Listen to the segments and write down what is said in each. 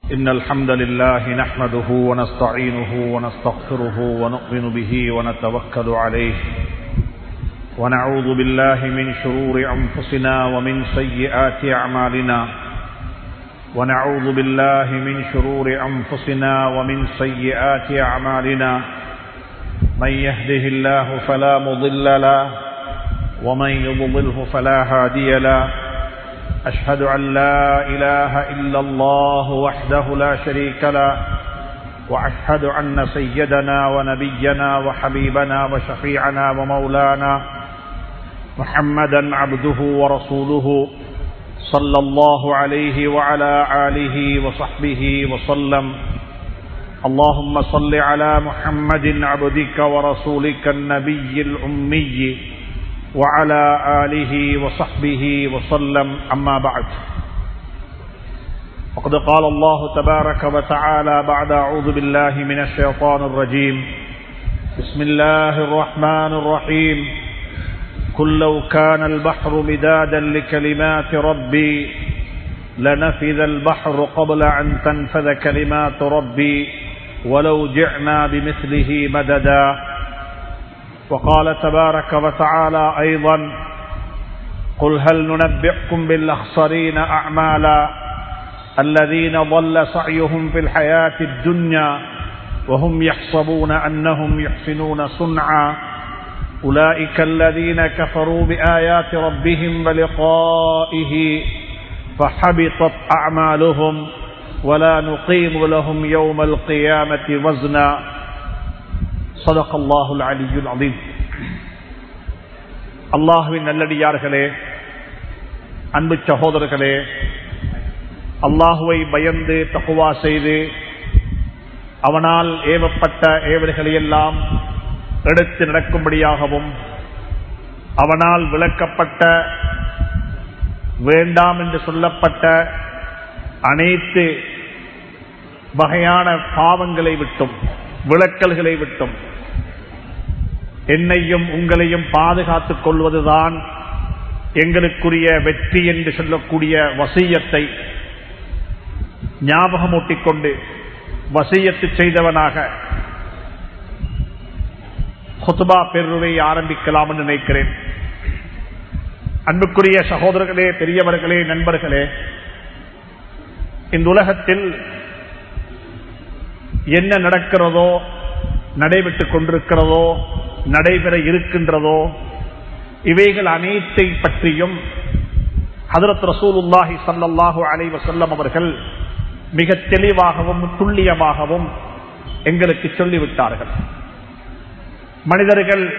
إن الحمد لله نحمده ونستعينه ونستغفره ونؤمن به ونتوكل عليه ونعوذ بالله من شرور أنفسنا ومن سيئات أعمالنا ونعوذ بالله من شرور أنفسنا ومن سيئات أعمالنا من يهده الله فلا مضل له ومن يضلله فلا هادي له أشهد أن لا إله إلا الله وحده لا شريك له وأشهد أن سيدنا ونبينا وحبيبنا وشفيعنا ومولانا محمدا عبده ورسوله صلى الله عليه وعلى آله وصحبه وسلم اللهم صل على محمد عبدك ورسولك النبي الأمي وعلى آله وصحبه وسلم أما بعد وقد قال الله تبارك وتعالى بعد أعوذ بالله من الشيطان الرجيم بسم الله الرحمن الرحيم قل لو كان البحر مدادا لكلمات ربي لنفذ البحر قبل أن تنفذ كلمات ربي ولو جئنا بمثله مددا وقال تبارك وتعالى أيضا قل هل ننبئكم بالأخسرين أعمالا الذين ضل سعيهم في الحياة الدنيا وهم يحسبون أنهم يحسنون صنعا أولئك الذين كفروا بآيات ربهم ولقائه فحبطت أعمالهم ولا نقيم لهم يوم القيامة وزنا صدق الله العلي العظيم அல்லாஹுவின் நல்லடியார்களே அன்பு சகோதரர்களே அல்லாஹுவை பயந்து தகுவா செய்து அவனால் ஏவப்பட்ட ஏவல்களையெல்லாம் எடுத்து நடக்கும்படியாகவும் அவனால் விளக்கப்பட்ட வேண்டாம் என்று சொல்லப்பட்ட அனைத்து வகையான பாவங்களை விட்டும் விளக்கல்களை விட்டும் என்னையும் உங்களையும் பாதுகாத்துக் கொள்வதுதான் எங்களுக்குரிய வெற்றி என்று சொல்லக்கூடிய வசியத்தை ஞாபகமூட்டிக் கொண்டு வசியத்து செய்தவனாக ஹுத்துபா பெருவை ஆரம்பிக்கலாம் என்று நினைக்கிறேன் அன்புக்குரிய சகோதரர்களே பெரியவர்களே நண்பர்களே இந்த உலகத்தில் என்ன நடக்கிறதோ நடைபெற்றுக் கொண்டிருக்கிறதோ நடைபெற இருக்கின்றதோ இவைகள் அனைத்தை பற்றியும் ஹதரத் ரசூலுல்லாஹி சல்லாஹூ அலைவ செல்லம் அவர்கள் மிக தெளிவாகவும் துல்லியமாகவும் எங்களுக்கு சொல்லிவிட்டார்கள் மனிதர்கள்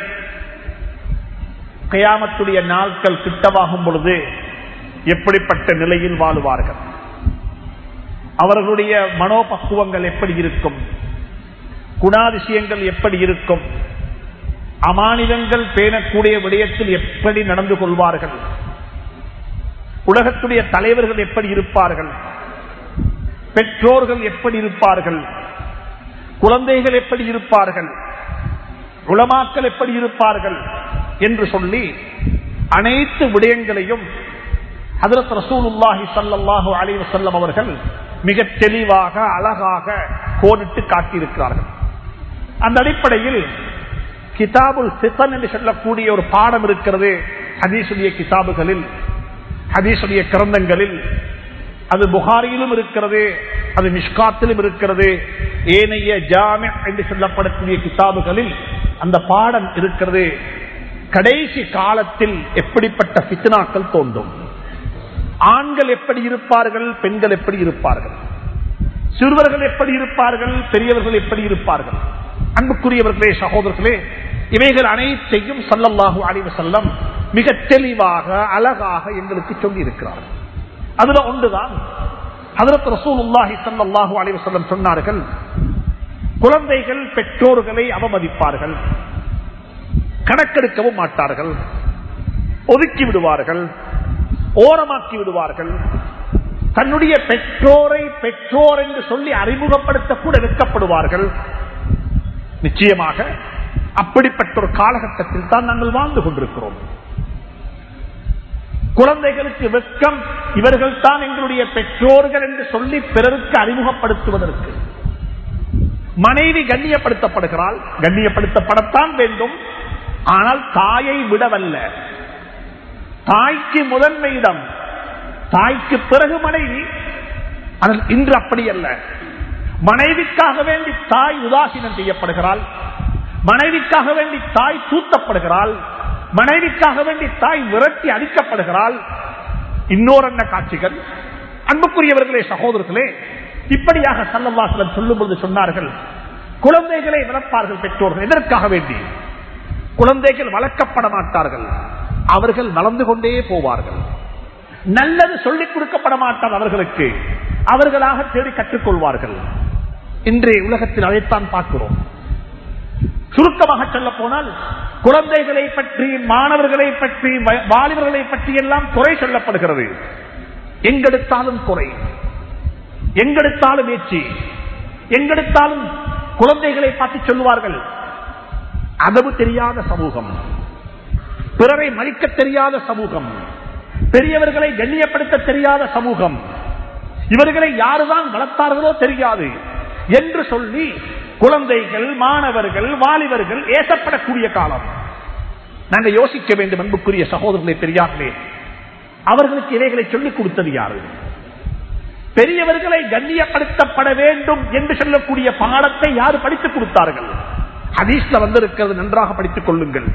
கயாமத்துடைய நாட்கள் கிட்டமாகும் பொழுது எப்படிப்பட்ட நிலையில் வாழுவார்கள் அவர்களுடைய மனோபக்குவங்கள் எப்படி இருக்கும் குணாதிசயங்கள் எப்படி இருக்கும் அமானிதங்கள் பேணக்கூடிய விடயத்தில் எப்படி நடந்து கொள்வார்கள் உலகத்துடைய தலைவர்கள் எப்படி இருப்பார்கள் பெற்றோர்கள் எப்படி இருப்பார்கள் குழந்தைகள் எப்படி இருப்பார்கள் உளமாக்கல் எப்படி இருப்பார்கள் என்று சொல்லி அனைத்து விடயங்களையும் ஹதரத் ரசூலுல்லாஹி சல்லாஹூ அலைவ செல்லம் அவர்கள் மிக தெளிவாக அழகாக கோடிட்டு காட்டியிருக்கிறார்கள் அந்த அடிப்படையில் கிதாபுல் சித்தன் என்று சொல்லக்கூடிய ஒரு பாடம் இருக்கிறது ஹதீசுடைய கிதாபுகளில் ஹதீசுடைய கிரந்தங்களில் அது புகாரியிலும் இருக்கிறது அது மிஷ்காத்திலும் இருக்கிறது ஏனைய ஜாமி என்று சொல்லப்படக்கூடிய கிதாபுகளில் அந்த பாடம் இருக்கிறது கடைசி காலத்தில் எப்படிப்பட்ட பித்னாக்கள் தோன்றும் ஆண்கள் எப்படி இருப்பார்கள் பெண்கள் எப்படி இருப்பார்கள் சிறுவர்கள் எப்படி இருப்பார்கள் பெரியவர்கள் எப்படி இருப்பார்கள் அன்புக்குரியவர்களே சகோதரர்களே இவைகள் அனைத்தையும் சல்லல்லாஹு அலைவ செல்லம் மிக தெளிவாக அழகாக எங்களுக்கு சொல்லி இருக்கிறார்கள் அதுல ஒன்றுதான் அதற்கு ரசூலுல்லாஹி சல்லாஹு அலைவ செல்லம் சொன்னார்கள் குழந்தைகள் பெற்றோர்களை அவமதிப்பார்கள் கணக்கெடுக்கவும் மாட்டார்கள் ஒதுக்கி விடுவார்கள் ஓரமாக்கி விடுவார்கள் தன்னுடைய பெற்றோரை பெற்றோர் என்று சொல்லி அறிமுகப்படுத்த கூட வெட்கப்படுவார்கள் நிச்சயமாக அப்படிப்பட்ட ஒரு காலகட்டத்தில் தான் நாங்கள் வாழ்ந்து கொண்டிருக்கிறோம் குழந்தைகளுக்கு வெட்கம் இவர்கள் தான் எங்களுடைய பெற்றோர்கள் என்று சொல்லி பிறருக்கு அறிமுகப்படுத்துவதற்கு மனைவி கண்ணியப்படுத்தப்படுகிறாள் கண்ணியப்படுத்தப்படத்தான் வேண்டும் ஆனால் தாயை விடவல்ல தாய்க்கு முதன்மை இடம் தாய்க்கு பிறகு மனைவி ஆனால் இன்று அப்படி அல்ல மனைவிக்காக வேண்டி தாய் உதாசீனம் செய்யப்படுகிறாள் மனைவிக்காக வேண்டி தாய் தூத்தப்படுகிறாள் மனைவிக்காக வேண்டி தாய் விரட்டி அடிக்கப்படுகிறாள் இன்னொரு என்ன காட்சிகள் அன்புக்குரியவர்களே சகோதரர்களே இப்படியாக சல்லவாசலம் சொல்லும் பொழுது சொன்னார்கள் குழந்தைகளை வளர்ப்பார்கள் பெற்றோர்கள் எதற்காக வேண்டி குழந்தைகள் வளர்க்கப்பட மாட்டார்கள் அவர்கள் வளர்ந்து கொண்டே போவார்கள் நல்லது சொல்லிக் கொடுக்கப்பட மாட்டார் அவர்களுக்கு அவர்களாக தேடி கற்றுக்கொள்வார்கள் இன்றைய உலகத்தில் அதைத்தான் பார்க்கிறோம் சுருக்கமாக சொல்ல போனால் குழந்தைகளை பற்றி மாணவர்களை பற்றி வ- வாலிபர்களை பற்றி எல்லாம் குறை சொல்லப்படுகிறது எங்கெடுத்தாலும் குறை எங்கெடுத்தாலும் ஏச்சி எங்கெடுத்தாலும் குழந்தைகளை பார்த்து சொல்லுவார்கள் அதவு தெரியாத சமூகம் பிறரை மதிக்க தெரியாத சமூகம் பெரியவர்களை கண்ணியப்படுத்த தெரியாத சமூகம் இவர்களை யாருதான் வளர்த்தார்களோ தெரியாது என்று சொல்லி குழந்தைகள் மாணவர்கள் வாலிபர்கள் ஏசப்படக்கூடிய காலம் நாங்கள் யோசிக்க வேண்டும் அன்புக்குரிய சகோதரர்களை பெரியார்களே அவர்களுக்கு இவைகளை சொல்லிக் கொடுத்தது யாரு பெரியவர்களை கண்ணியப்படுத்தப்பட வேண்டும் என்று சொல்லக்கூடிய பாடத்தை யார் படித்துக் கொடுத்தார்கள் ஹதீஸ்ல வந்திருக்கிறது நன்றாக படித்துக் கொள்ளுங்கள்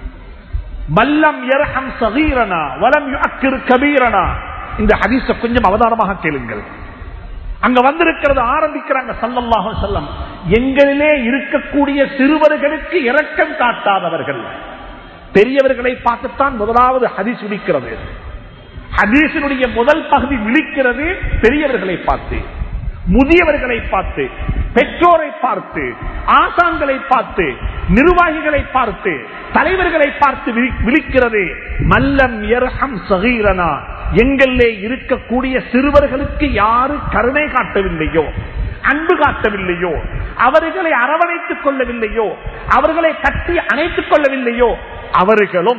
மல்லம் யர்ஹம் சகீரனா வலம் யுஅக்கிர் கபீரனா இந்த ஹதீஸ கொஞ்சம் அவதானமாக கேளுங்கள் அங்க வந்திருக்கிறது ஆரம்பிக்கிறாங்க சல்லல்லாஹு அலைஹி வஸல்லம் எங்களிலே இருக்கக்கூடிய சிறுவர்களுக்கு இரக்கம் காட்டாதவர்கள் பெரியவர்களை பார்த்துத்தான் முதலாவது ஹதீஸ் விழிக்கிறது ஹதீஸினுடைய முதல் பகுதி விழிக்கிறது பெரியவர்களை பார்த்து முதியவர்களை பார்த்து பெற்றோரை பார்த்து ஆசான்களை பார்த்து நிர்வாகிகளை பார்த்து தலைவர்களை பார்த்து விழி- விழிக்கிறது மல்லம் எர்ஹம் சகீரனா எங்களிலே இருக்கக்கூடிய சிறுவர்களுக்கு யாரு கருணை காட்டவில்லையோ அன்பு காட்டவில்லையோ அவர்களை அரவணைத்துக் கொள்ளவில்லையோ அவர்களை கட்டி அணைத்துக் கொள்ளவில்லையோ அவர்களும்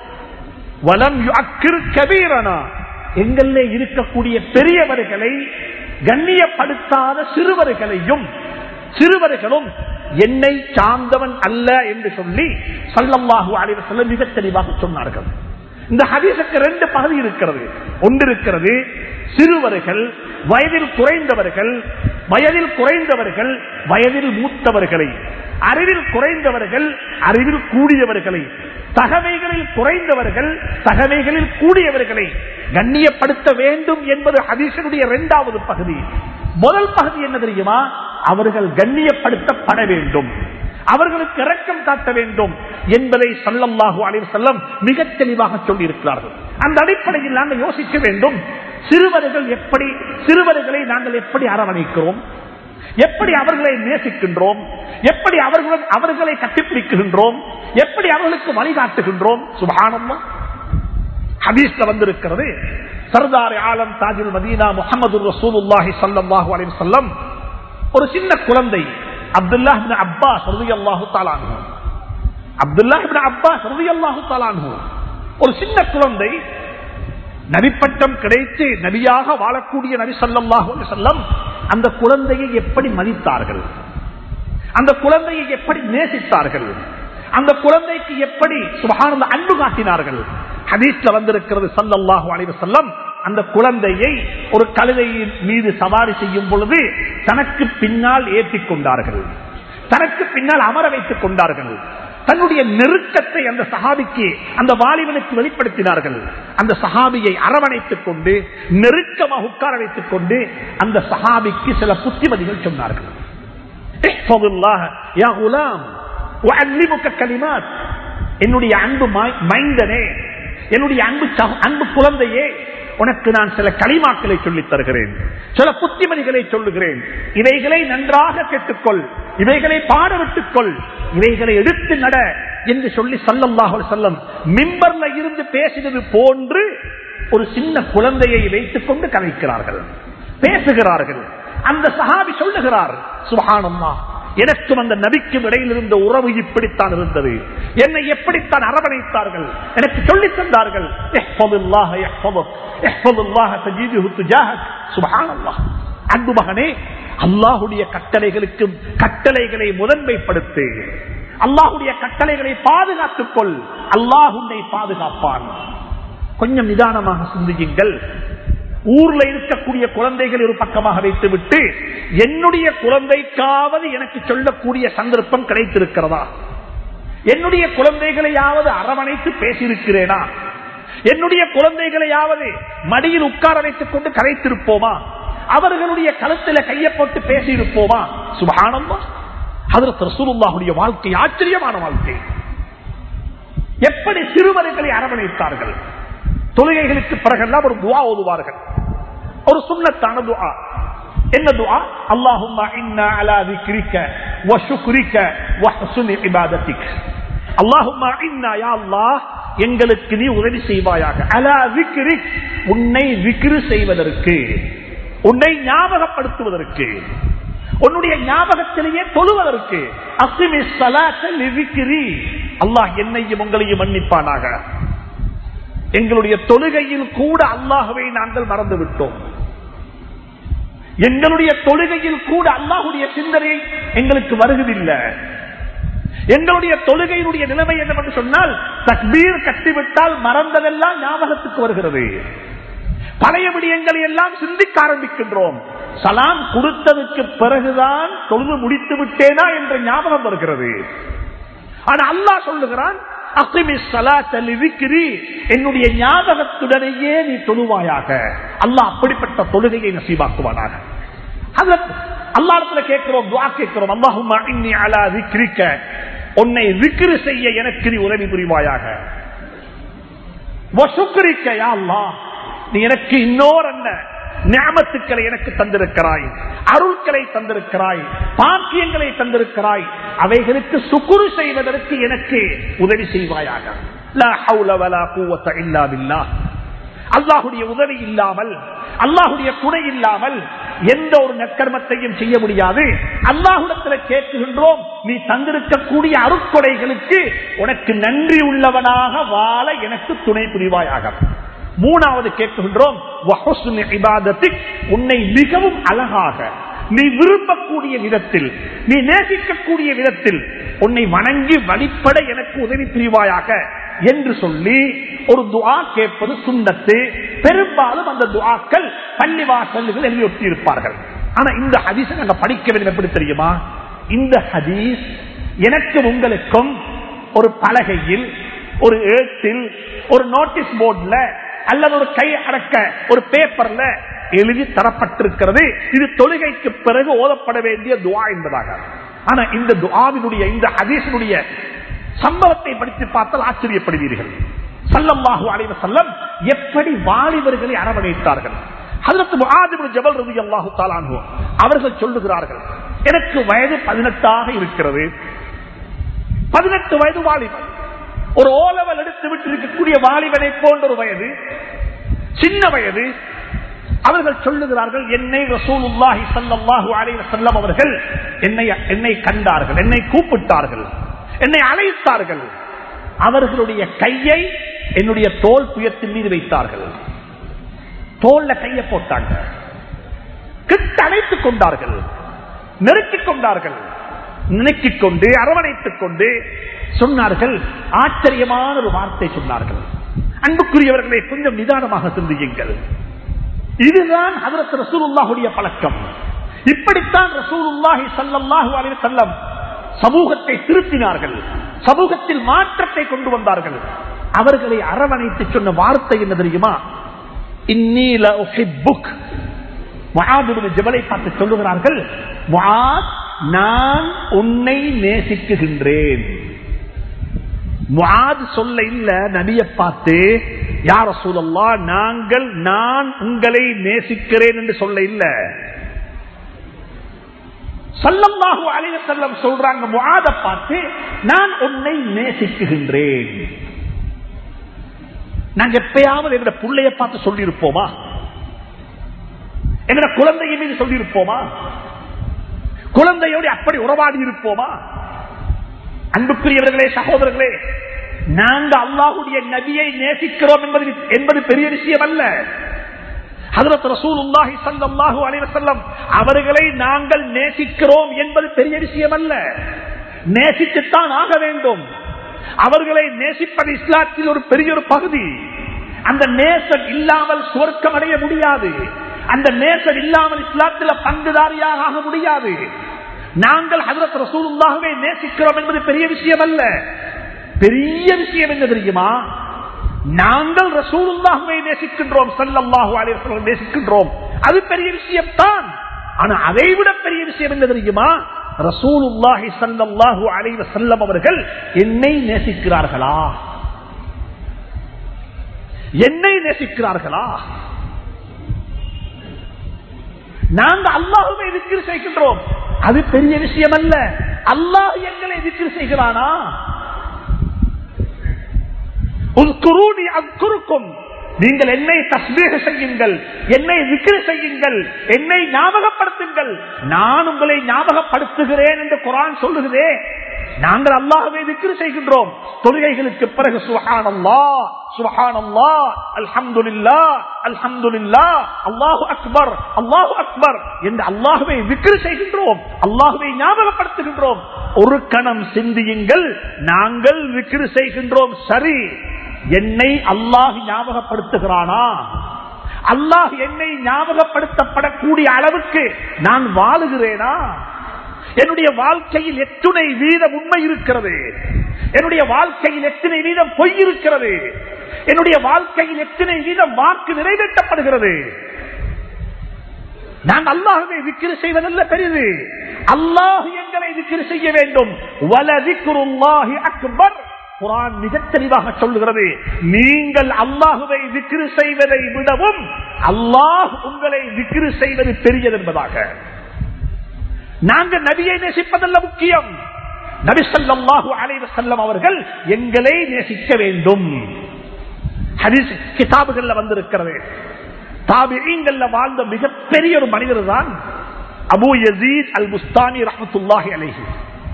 வலம் யுஅக்கிர் கபீரனா எங்களிலே இருக்கக்கூடிய பெரியவர்களை கண்ணியப்படுத்தாத சிறுவர்களையும் சிறுவர்களும் என்னை சார்ந்தவன் அல்ல என்று சொல்லி சல்லல்லாஹு அலைஹி வஸல்லம் மிக தெளிவாக சொன்னார்கள் இந்த ஹதீஸுக்கு ரெண்டு பகுதி இருக்கிறது ஒன்று இருக்கிறது சிறுவர்கள் வயதில் குறைந்தவர்கள் வயதில் குறைந்தவர்கள் வயதில் மூத்தவர்களை அறிவில் குறைந்தவர்கள் அறிவில் கூடியவர்களை தகவைகளில் குறைந்தவர்கள் தகவைகளில் கூடியவர்களை கண்ணியப்படுத்த வேண்டும் என்பது ஹதீசனுடைய இரண்டாவது பகுதி முதல் பகுதி என்ன தெரியுமா அவர்கள் கண்ணியப்படுத்தப்பட வேண்டும் அவர்களுக்கு இரக்கம் காட்ட வேண்டும் என்பதை சல்லல்லாஹு அலைஹி வஸல்லம் மிக தெளிவாக சொல்லி இருக்கிறார்கள் அந்த அடிப்படையில் நாங்கள் யோசிக்க வேண்டும் சிறுவர்கள் எப்படி சிறுவர்களை நாங்கள் எப்படி அரவணைக்கிறோம் எப்படி அவர்களை நேசிக்கின்றோம் எப்படி அவர்களுடன் அவர்களை கட்டிப்பிடிக்கின்றோம் எப்படி அவர்களுக்கு வழிகாட்டுகின்றோம் சுபானம்மா ஹதீஸ்ல வந்திருக்கிறது சர்தார் ஆலம் தாஜுல் மதீனா முகமது ரசூலுல்லாஹி ஸல்லல்லாஹு அலைஹி வஸல்லம் ஒரு சின்ன குழந்தை அப்துல்லாஹ் இப்னு அப்பாஸ் ரலியல்லாஹு தஆலா அன்ஹு அப்துல்லாஹ் இப்னு அப்பாஸ் ரலியல்லாஹு தஆலா அன்ஹு ஒரு சின்ன குழந்தை நபிப்பட்டம் கிடைத்து நபியாக வாழக்கூடிய நபி ஸல்லல்லாஹு அலைஹி வஸல்லம் அந்த குழந்தையை எப்படி மதித்தார்கள் அந்த குழந்தையை எப்படி நேசித்தார்கள் அந்த குழந்தைக்கு எப்படி சுபஹானல்லாஹ் அன்பு காட்டினார்கள் ஹதீஸ்ல வந்திருக்கிறது ஸல்லல்லாஹு அலைஹி வஸல்லம் அந்த குழந்தையை ஒரு கழுதையின் மீது சவாரி செய்யும் பொழுது தனக்கு பின்னால் ஏற்றிக் கொண்டார்கள் தனக்கு பின்னால் அமர வைத்துக் கொண்டார்கள் தன்னுடைய நெருக்கத்தை அந்த சஹாபிக்கு அந்த வாலிபனுக்கு வெளிப்படுத்தினார்கள் அந்த சஹாபியை அரவணைத்துக் கொண்டு நெருக்கமாக உட்கார வைத்துக் கொண்டு அந்த சஹாபிக்கு சில புத்திமதிகள் சொன்னார்கள் احفظ الله يا غلام وأعلمك كلمات என்னுடைய அன்பு மை- மைந்தனே என்னுடைய அன்பு சக- அன்பு குழந்தையே உனக்கு நான் சில களிமாக்களை சொல்லித் தருகிறேன் சில புத்திமதிகளை சொல்லுகிறேன் இவைகளை நன்றாக கேட்டுக்கொள் இவைகளை பாடவிட்டுக் கொள் இவைகளை எடுத்து நட என்று சொல்லி சல்லல்லாஹு அலைஹி வஸல்லம் மிம்பர்ல இருந்து பேசினது போன்று ஒரு சின்ன குழந்தையை வைத்துக் கொண்டு கலைக்கிறார்கள் பேசுகிறார்கள் அந்த சஹாபி சொல்லுகிறார் சுபஹானம்மா எனக்கும் அந்த நபிக்கும் இடையில் இருந்த உறவு இப்படித்தான் இருந்தது என்னை எப்படித்தான் அரவணைத்தார்கள் எனக்கு சொல்லித் தந்தார்கள் இஹ்ஃபதுல்லாஹ யஹ்ஃபதுக், இஹ்ஃபதுல்லாஹ தஜிதுஹு துஜாஹக். சுப்ஹானல்லாஹ். அன்பு மகனே அல்லாஹுடைய கட்டளைகளுக்கும் கட்டளைகளை முதன்மைப்படுத்து அல்லாஹுடைய கட்டளைகளை பாதுகாத்துக் கொள் அல்லாஹ் உன்னை பாதுகாப்பான் கொஞ்சம் நிதானமாக சிந்தியுங்கள் ஊர்ல இருக்கக்கூடிய குழந்தைகள் ஒரு பக்கமாக வைத்துவிட்டு என்னுடைய குழந்தைக்காவது எனக்கு சொல்லக்கூடிய சந்தர்ப்பம் கிடைத்திருக்கிறதா என்னுடைய குழந்தைகளையாவது அரவணைத்து பேசியிருக்கிறேனா என்னுடைய குழந்தைகளையாவது மடியில் உட்கார வைத்துக் கொண்டு கரைத்திருப்போமா அவர்களுடைய கழுத்துல கையை போட்டு பேசியிருப்போமா சுபகானம்மா அதற்கு ரசூலுல்லாஹுடைய வாழ்க்கை ஆச்சரியமான வாழ்க்கை எப்படி சிறுவர்களை அரவணைத்தார்கள் தொழுகைகளுக்கு பிறகெல்லாம் ஒரு துவா ஓதுவார்கள் ஒரு சுண்ணத்தான துவா என்ன துவா அல்லாஹும்ம இன்னா அலா திக்ரிக்க வ ஷுக்ரிக்க வ ஹுஸ்னி இபாதத்திக் அல்லாஹும்ம இன்னா யா அல்லாஹ் எங்களுக்கு நீ உதவி செய்வாயாக அலா திக்ரிக் உன்னை விக்ரு செய்வதற்கு உன்னை ஞாபகப்படுத்துவதற்கு உன்னுடைய ஞாபகத்திலேயே தொழுவதற்கு அசிமி சலாத்த லிவிக்கிரி அல்லாஹ் என்னையும் உங்களையும் மன்னிப்பானாக எங்களுடைய தொழுகையில் கூட அல்லாஹுவை நாங்கள் மறந்து விட்டோம் எங்களுடைய தொழுகையில் கூட அல்லாஹுடைய சிந்தனை எங்களுக்கு வருவதில்லை எங்களுடைய தொழுகையினுடைய நிலைமை என்னவென்று சொன்னால் தக்பீர் கட்டிவிட்டால் மறந்ததெல்லாம் ஞாபகத்துக்கு வருகிறது பழைய விடயங்களை எல்லாம் சிந்திக்க ஆரம்பிக்கின்றோம் சலாம் கொடுத்ததுக்கு பிறகுதான் தொழுது முடித்து விட்டேனா என்ற ஞாபகம் வருகிறது ஆனா அல்லாஹ் சொல்லுகிறான் அசிமி சலாத்தல் இருக்கிறி என்னுடைய ஞாபகத்துடனேயே நீ தொழுவாயாக அல்லாஹ் அப்படிப்பட்ட தொழுகையை நசீபாக்குவானாக அல்லாடத்துல கேட்கிறோம் துவா கேட்கிறோம் அல்லாஹும் இன்னி அலா விக்ரிக்க உன்னை விக்ரு செய்ய எனக்கு நீ உதவி புரிவாயாக வசுக்கரிக்க யா அல்லாஹ் நீ எனக்கு இன்னொரு என்ன ஞாபத்துக்களை எனக்கு தந்திருக்கிறாய் அருள்களை தந்திருக்கிறாய் பாக்கியங்களை தந்திருக்கிறாய் அவைகளுக்கு சுக்குரு செய்வதற்கு எனக்கு உதவி செய்வாயாக லா ஹவுல வலா குவத்த இல்லா பில்லாஹ். அல்லாஹுடைய உதவி இல்லாமல் அல்லாஹுடைய துணை இல்லாமல் எந்த ஒரு நற்கர்மத்தையும் செய்ய முடியாது அல்லாஹுடத்தில் கேட்கின்றோம் நீ தந்திருக்கக்கூடிய அருட்கொடைகளுக்கு உனக்கு நன்றி உள்ளவனாக வாழ எனக்கு துணை புரிவாயாக மூணாவது கேட்கின்றோம் வஹுஸ்னு இபாதத்திக், உன்னை மிகவும் அழகாக நீ விரும்பக்கூடிய விதத்தில் நீ நேசிக்கக்கூடிய விதத்தில் உன்னை வணங்கி வழிபட எனக்கு உதவி புரிவாயாக என்று சொல்லி ஒரு துஆ கேட்பது சுண்ணத்து பெரும்பாலும் அந்த துஆக்கள் பள்ளிவாசல்கள் எழுதியொட்டி இருப்பார்கள் ஆனா இந்த ஹதீஸை நாங்க படிக்க வேண்டும் எப்படி தெரியுமா இந்த ஹதீஸ் எனக்கு உங்களுக்கும் ஒரு பலகையில் ஒரு ஏட்டில் ஒரு நோட்டீஸ் போர்ட்ல அல்லது ஒரு கை அடக்க ஒரு பேப்பர்ல எழுதி தரப்பட்டிருக்கிறது இது தொழுகைக்கு பிறகு ஓதப்பட வேண்டிய துவா என்பதாக ஆனா இந்த துவாவினுடைய இந்த ஹதீஸினுடைய சம்பவத்தை படித்து பார்த்தால் ஆச்சரியப்படுவீர்கள் சல்லல்லாஹு அலைஹி வஸல்லம் எப்படி வாலிபர்களை அரவணைத்தார்கள் ஹஜரத் முஆத் இப்னு ஜபல் ரலியல்லாஹு தஆலா அன்ஹு அவர்கள் சொல்லுகிறார்கள் எனக்கு வயது 18 இருக்கிறது 18 வயது வாலிபன் ஒரு ஓலவல் எடுத்து விட்டு இருக்கக்கூடிய வாலிபனை போன்ற ஒரு வயது சின்ன வயது அவர்கள் சொல்லுகிறார்கள் என்னை ரசூலுல்லாஹி ஸல்லல்லாஹு அலைஹி வஸல்லம் அவர்கள் என்னை என்னை கண்டார்கள் என்னை கூப்பிட்டார்கள் என்னை அழைத்தார்கள் அவர்களுடைய கையை என்னுடைய தோல் புயத்தின் மீது வைத்தார்கள் தோல்ல கையை போட்டாங்க கிட்ட அழைத்துக் கொண்டார்கள் நெருக்கிக் கொண்டார்கள் நினைக்கிக் கொண்டு அரவணைத்துக் கொண்டு சொன்னார்கள் ஆச்சரியமான ஒரு வார்த்தை சொன்னார்கள் அன்புக்குரியவர்களை கொஞ்சம் நிதானமாக சிந்தியுங்கள் இதுதான் ஹதரத் ரசூலுல்லாஹுடைய பழக்கம் இப்படித்தான் ரசூலுல்லாஹி ஸல்லல்லாஹு அலைஹி வஸல்லம் சமூகத்தை திருத்தினார்கள் சமூகத்தில் மாற்றத்தை கொண்டு வந்தார்கள் அவர்களை அரவணைத்து சொன்ன வார்த்தை என்ன தெரியுமா இன்னீல உஹிப்புக் முஆத் இப்னு ஜபலை பார்த்து சொல்லுகிறார்கள் முஆத் நான் உன்னை நேசிக்குகின்றேன் முஆத் சொல்ல இல்ல நபிய பார்த்து யார சூழல்லா நாங்கள் நான் உங்களை நேசிக்கிறேன் என்று சொல்ல இல்ல சல்லல்லாஹு அலைஹி வஸல்லம் சொல்றாங்க முஆத பார்த்து நான் உன்னை நேசிக்குகின்றேன் நாங்க எப்பயாவது எங்க பிள்ளைய பார்த்து சொல்லியிருப்போமா எங்கட குழந்தைய மீது சொல்லியிருப்போமா குழந்தையோடு அப்படி உறவாடி இருப்போமா அன்புக்குரியவர்களே சகோதரர்களே நாங்க அல்லாஹுடைய நபியை நேசிக்கிறோம் என்பது என்பது பெரிய விஷயம் அல்ல ஹதரத் ரசூலுல்லாஹி ஸல்லல்லாஹு அலைஹி வஸல்லம் அவர்களை நாங்கள் நேசிக்கிறோம் என்பது பெரிய விஷயம் அல்ல நேசித்துத்தான் ஆக வேண்டும் அவர்களை நேசிப்பது இஸ்லாத்தில் ஒரு பெரிய ஒரு பகுதி அந்த நேசம் இல்லாமல் சுவர்க்கம் அடைய முடியாது அந்த நேசம் இல்லாமல் இஸ்லாத்தில் பங்குதாரியாக ஆக முடியாது நாங்கள் ஹதரத் ரசூலுல்லாகவே நேசிக்கிறோம் என்பது பெரிய விஷயம் அல்ல பெரிய விஷயம் என்ன தெரியுமா நாங்கள் ரசூலுல்லாகவே நேசிக்கின்றோம் சல்லல்லாஹு அலைஹி வஸல்லம் நேசிக்கின்றோம் அது பெரிய விஷயம் தான் ஆனா அதை விட பெரிய விஷயம் என்ன தெரியுமா ரசூலுல்லாஹி சல்லல்லாஹு அலைஹி வஸல்லம் அவர்கள் என்னை நேசிக்கிறார்களா என்னை நேசிக்கிறார்களா நாங்க அல்லாஹுவை விக்கிரி செய்கின்றோம் அது பெரிய விஷயம் அல்ல அல்லாஹ் எங்களை விக்கிரி செய்கிறானா உஸ்குரூனி அக்குருக்கும் நீங்கள் என்னை தஸ்மீக செய்யுங்கள் என்னை விக்கிரி செய்யுங்கள் என்னை ஞாபகப்படுத்துங்கள் நான் உங்களை ஞாபகப்படுத்துகிறேன் என்று குரான் சொல்லுகிறே நாங்கள் அல்லாஹவே விக்கிரி செய்கின்றோம் தொழுகைகளுக்கு பிறகு சுஹானல்லா சுஹானல்லா அல்ஹம்துலில்லா அல்ஹம்துலில்லா அல்லாஹு அக்பர் அல்லாஹு அக்பர் என்று அல்லாஹுவை விக்கிரி செய்கின்றோம் அல்லாஹுவை ஞாபகப்படுத்துகின்றோம் ஒரு கணம் சிந்தியுங்கள் நாங்கள் விக்கிரி செய்கின்றோம் சரி என்னை அல்லாஹ் ஞாபகப்படுத்துகிறானா அல்லாஹ் என்னை ஞாபகப்படுத்தப்படக்கூடிய அளவுக்கு நான் வாழுகிறேனா என்னுடைய வாழ்க்கையில் எத்துணை வீதம் உண்மை இருக்கிறது என்னுடைய வாழ்க்கையில் எத்தனை வீதம் பொய் இருக்கிறது என்னுடைய வாழ்க்கையில் எத்தனை வீதம் வாக்கு நிறைவேற்றப்படுகிறது நான் அல்லாஹுவை விக்கிரி செய்வதல்ல பெரிது அல்லாஹ் எங்களை விக்கிரி செய்ய வேண்டும் வலதிக்குருல்லாஹி அக்பர் குரான் மிக தெளிவாக சொல்லுகிறது நீங்கள் அல்லாஹுவை விக்கிரி செய்வதை விடவும் அல்லாஹ் உங்களை விக்கிரி செய்வது பெரியது என்பதாக நாங்கள் நபியை நேசிப்பதல்ல முக்கியம் நபி ஸல்லல்லாஹு அலைஹி வஸல்லம் அவர்கள் எங்களை நேசிக்க வேண்டும் ஹதீஸ் கிதாபுகள்ல வந்திருக்கிறது தாபிஈங்கள்ல வாழ்ந்த மிகப்பெரிய ஒரு மனிதர் தான் அபு யசீத் அல் புஸ்தானி ரஹமத்துல்லாஹி அலைஹி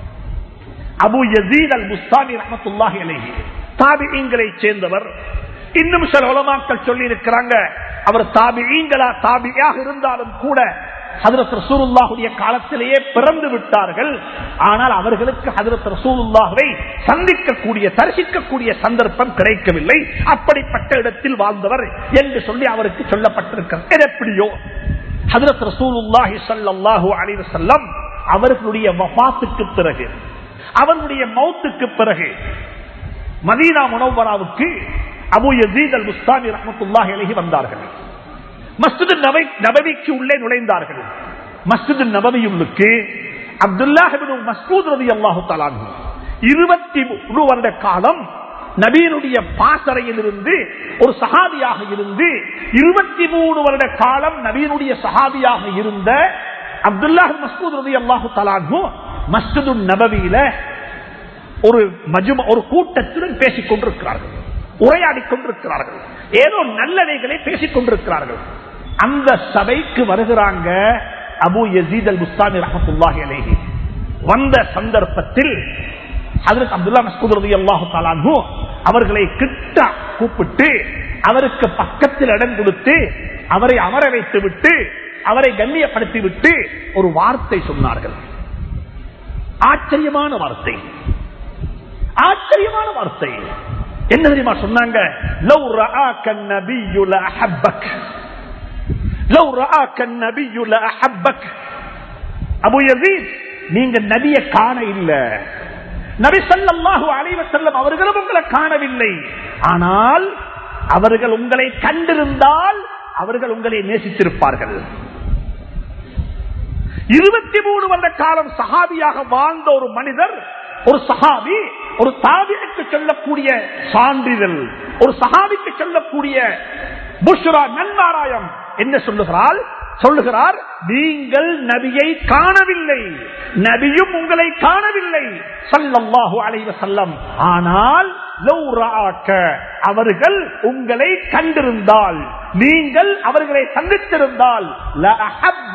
அபு யசீத் அல் புஸ்தானி ரஹமத்துல்லாஹி அலைஹி தாபிஈங்களை சேர்ந்தவர் இன்னும் சில உலமாக்கள் சொல்லி இருக்கிறாங்க அவர் தாபிஈங்களா தாபியாக இருந்தாலும் கூட ஹதரத் ரசூலுல்லாஹுடைய காலத்திலேயே பிறந்து விட்டார்கள் ஆனால் அவர்களுக்கு ஹதரத் ரசூலுல்லாஹுவை சந்திக்கக்கூடிய தரிசிக்கக்கூடிய சந்தர்ப்பம் கிடைக்கவில்லை அப்படிப்பட்ட இடத்தில் வாழ்ந்தவர் என்று சொல்லி அவருக்கு சொல்லப்பட்டிருக்கிறது எப்படியோ ஹதரத் ரசூலுல்லாஹி ஸல்லல்லாஹு அலைஹி வஸல்லம் அவர்களுடைய வஃபாத்துக்கு பிறகு அவர்களுடைய மௌத்துக்கு பிறகு மதீனா முனவராவுக்கு அபு யசீத் அல் முஸ்தானி ரஹமத்துல்லாஹி அலைஹி வந்தார்கள் மஸ்ஜித் நபை நபவிக்கு உள்ளே நுழைந்தார்கள் மஸ்ஜித் நபவியுள்ளுக்கு அப்துல்லாஹிபின் மஸ்கூத் ரதி அல்லாஹு தலான் இருபத்தி மூணு வருட காலம் நபீனுடைய பாசறையில் இருந்து ஒரு சஹாபியாக இருந்து இருபத்தி மூணு வருட காலம் நபீனுடைய சஹாபியாக இருந்த அப்துல்லாஹ் மஸ்கூத் ரதி அல்லாஹு தலான் மஸ்ஜிது நபவியில ஒரு மஜும ஒரு கூட்டத்துடன் பேசிக் கொண்டிருக்கிறார்கள் உரையாடி கொண்டிருக்கிறார்கள் ஏதோ நல்லவைகளை பேசிக் கொண்டிருக்கிறார்கள் அந்த சபைக்கு வருகிறாங்க அபு யசீத் அல் முஸ்தானி ரஹத்துல்லாஹி அலேஹி வந்த சந்தர்ப்பத்தில் அதற்கு அப்துல்லா மஸ்கூத் ரதி அல்லாஹு தாலானு அவர்களை கிட்ட கூப்பிட்டு அவருக்கு பக்கத்தில் இடம் கொடுத்து அவரை அமர வைத்து விட்டு அவரை கண்ணியப்படுத்தி விட்டு ஒரு வார்த்தை சொன்னார்கள் ஆச்சரியமான வார்த்தை ஆச்சரியமான வார்த்தை என்ன தெரியுமா சொன்னாங்க லவ் ரஆக النبي لأحبك لو رآك النبي لأحبك அபு யசீத் நீங்க நபிய காண இல்ல நபி ஸல்லல்லாஹு அலைஹி வஸல்லம் அவர்களும் உங்களை காணவில்லை ஆனால் அவர்கள் உங்களை கண்டிருந்தால் அவர்கள் உங்களை நேசித்திருப்பார்கள் இருபத்தி மூணு வருட காலம் சஹாபியாக வாழ்ந்த ஒரு மனிதர் ஒரு சஹாபி ஒரு தாபிக்கு சொல்லக்கூடிய சான்றிதழ் ஒரு சஹாபிக்கு சொல்லக்கூடிய புஷ்ரா நன்மாராயம் என்ன சொல்லுகிறாள் சொல்லுகிறார் நீங்கள் நபியை காணவில்லை நபியும் உங்களை காணவில்லை சல்லல்லாஹு அலைவ செல்லம் ஆனால் அவர்கள் உங்களை கண்டிருந்தால் நீங்கள் அவர்களை சந்தித்திருந்தால்